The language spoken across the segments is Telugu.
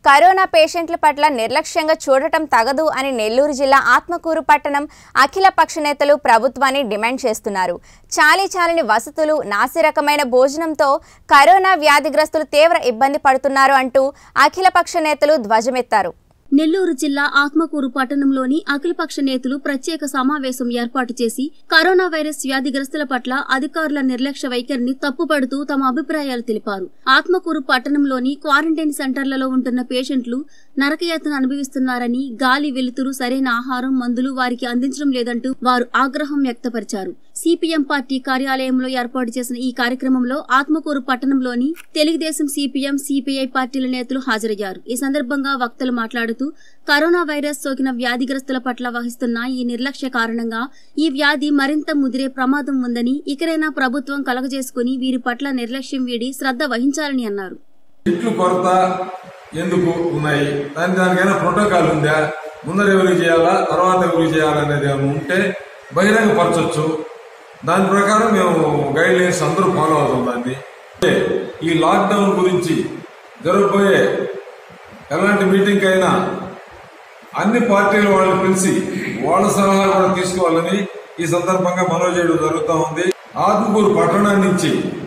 కరోనా పేషెంట్ల పట్ల నిర్లక్ష్యంగా చూడటం తగదు అని నెల్లూరు జిల్లా ఆత్మకూరు పట్టణం అఖిల పక్ష నేతలు ప్రభుత్వాన్ని డిమాండ్ చేస్తున్నారు చాలీ చాలని వసతులు నాసిరకమైన భోజనంతో కరోనా వ్యాధిగ్రస్తులు తీవ్ర ఇబ్బంది పడుతున్నారు అంటూ అఖిల పక్ష నేతలు ధ్వజమెత్తారు నెల్లూరు జిల్లా ఆత్మకూరు పట్టణంలోని అఖిలపక్ష నేతలు ప్రత్యేక సమావేశం ఏర్పాటు చేసి కరోనా వైరస్ వ్యాధిగ్రస్తుల పట్ల అధికారుల నిర్లక్ష్య వైఖరిని తప్పుపడుతూ తమ అభిప్రాయాలు తెలిపారు ఆత్మకూరు పట్టణంలోని క్వారంటైన్ సెంటర్లలో ఉంటున్న పేషెంట్లు నరకయాతన అనుభవిస్తున్నారని గాలి వెలుతురు సరైన ఆహారం మందులు వారికి అందించడం లేదంటూ వారు ఆగ్రహం వ్యక్తపరిచారు సిపిఎం పార్టీ కార్యాలయంలో ఏర్పాటు చేసిన ఈ కార్యక్రమంలో ఆత్మకూరు పట్టణంలోని తెలుగుదేశం సిపిఎం సిపిఐ పార్టీల నేతలు హాజరయ్యారు ఈ సందర్భంగా వక్తలు మాట్లాడుతూ కరోనా వైరస్ సోకిన వ్యాధిగ్రస్తుల పట్ల వహిస్తున్న ఈ నిర్లక్ష్య కారణంగా ఈ వ్యాధి మరింత ముదిరే ప్రమాదం ఉందని ఇకరైనా ప్రభుత్వం కలగజేసుకుని వీరి పట్ల నిర్లక్ష్యం వీడి శ్రద్ధ వహించాలని అన్నారు ఇట్లు కొరత ఎందుకు ఉన్నాయి దాని దానికైనా ప్రోటోకాల్ ఉందా ముందర ఎవరికి చేయాలా తర్వాత ఎవరికి చేయాలా అనేది ఏమైనా ఉంటే బహిరంగపరచొచ్చు దాని ప్రకారం మేము గైడ్ లైన్స్ అందరూ ఫాలో అవుతాం దాన్ని అంటే ఈ లాక్డౌన్ గురించి జరగబోయే ఎలాంటి మీటింగ్ అయినా అన్ని పార్టీల వాళ్ళని పిలిచి వాళ్ళ సలహా కూడా తీసుకోవాలని ఈ సందర్భంగా మనవి చేయడం జరుగుతూ ఉంది ఆత్మకూరు పట్టణం నుంచి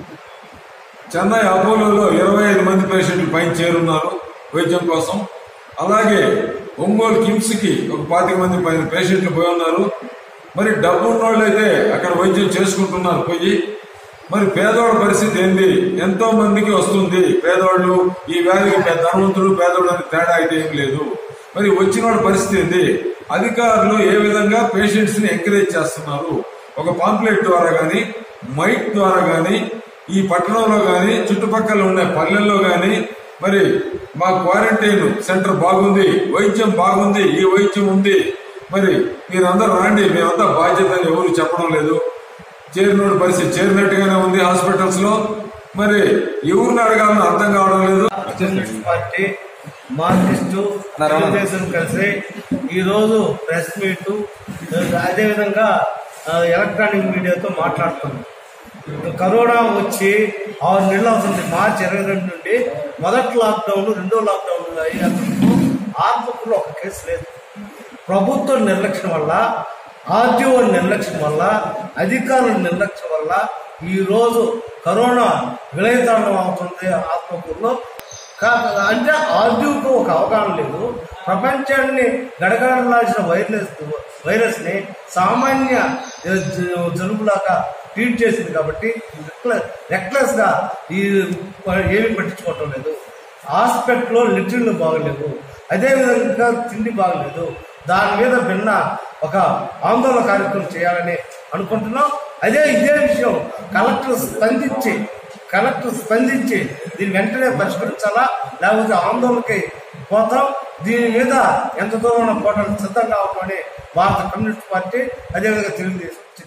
చెన్నై అపోలోలో ఇరవై ఐదు మంది పేషెంట్లు పైన చేరున్నారు వైద్యం కోసం అలాగే ఒంగోలు కిమ్స్ కి ఒక పాతిక మంది పైన పేషెంట్లు పోయి ఉన్నారు మరి డబ్బు ఉన్నోళ్ళు అయితే అక్కడ వైద్యం చేసుకుంటున్నారు పోయి మరి పేదవాళ్ళ పరిస్థితి ఏంది ఎంతో మందికి వస్తుంది పేదవాళ్ళు ఈ వ్యాధికి పెద్ద ధనవంతుడు పేదవాడు అని తేడా అయితే ఏం లేదు మరి వచ్చిన వాళ్ళ పరిస్థితి ఏంది అధికారులు ఏ విధంగా పేషెంట్స్ ని ఎంకరేజ్ చేస్తున్నారు ఒక పాంప్లెట్ ద్వారా గాని మైక్ ద్వారా గాని ఈ పట్టణంలో గాని చుట్టుపక్కల ఉన్న పల్లెల్లో గాని మరి మా క్వారంటైన్ సెంటర్ బాగుంది వైద్యం బాగుంది ఈ వైద్యం ఉంది మరి మీరందరూ రాండి మేమంతా బాధ్యత అని ఎవరు చెప్పడం లేదు చేరినోడి పరిస్థితి చేరినట్టుగానే ఉంది హాస్పిటల్స్ లో మరి ఎవరిని అడగాలని అర్థం కావడం లేదు కమ్యూనిస్ట్ పార్టీ మార్క్సిస్టు తెలుగుదేశం కలిసి ఈ రోజు ప్రెస్ మీట్ అదేవిధంగా ఆ, ఎలక్ట్రానిక్ మీడియాతో మాట్లాడుతున్నాం ఇప్పుడు కరోనా వచ్చి ఆరు నెలలు అవుతుంది మార్చి ఇరవై రెండు నుండి మొదటి లాక్డౌన్ రెండో లాక్డౌన్ అయ్యేందుకు ఆత్మకులో ఒక కేసు లేదు ప్రభుత్వ నిర్లక్ష్యం వల్ల ఆర్టీఓ నిర్లక్ష్యం వల్ల అధికారుల నిర్లక్ష్యం వల్ల ఈ రోజు కరోనా విలయతాండం అవుతుంది ఆత్మకూరులో కా- అంటే ఆర్టీఓకు ఒక అవగాహన లేదు ప్రపంచాన్ని గడగడలాల్సిన వైరస్ వైరస్ ని సామాన్య ఏ, జ- జలుబులాగా ట్రీట్ చేసింది కాబట్టి రెక్లెస్ గా ఈ ఏమి పట్టించుకోవటం లేదు హాస్పిటల్లో లిటర్లు బాగలేవు అదేవిధంగా తిండి బాగలేదు దాని మీద భిన్న ఒక ఆందోళన కార్యక్రమం చేయాలని అనుకుంటున్నాం అదే ఇదే విషయం కలెక్టర్ స్పందించి కలెక్టర్ స్పందించి దీన్ని వెంటనే పరిష్కరించాలా లేకపోతే ఆందోళనకి పోతాం దీని మీద ఎంత దూరం పోవడానికి సిద్ధంగా ఉన్నామని భారత కమ్యూనిస్ట్ పార్టీ అదేవిధంగా తెలుగుదేశం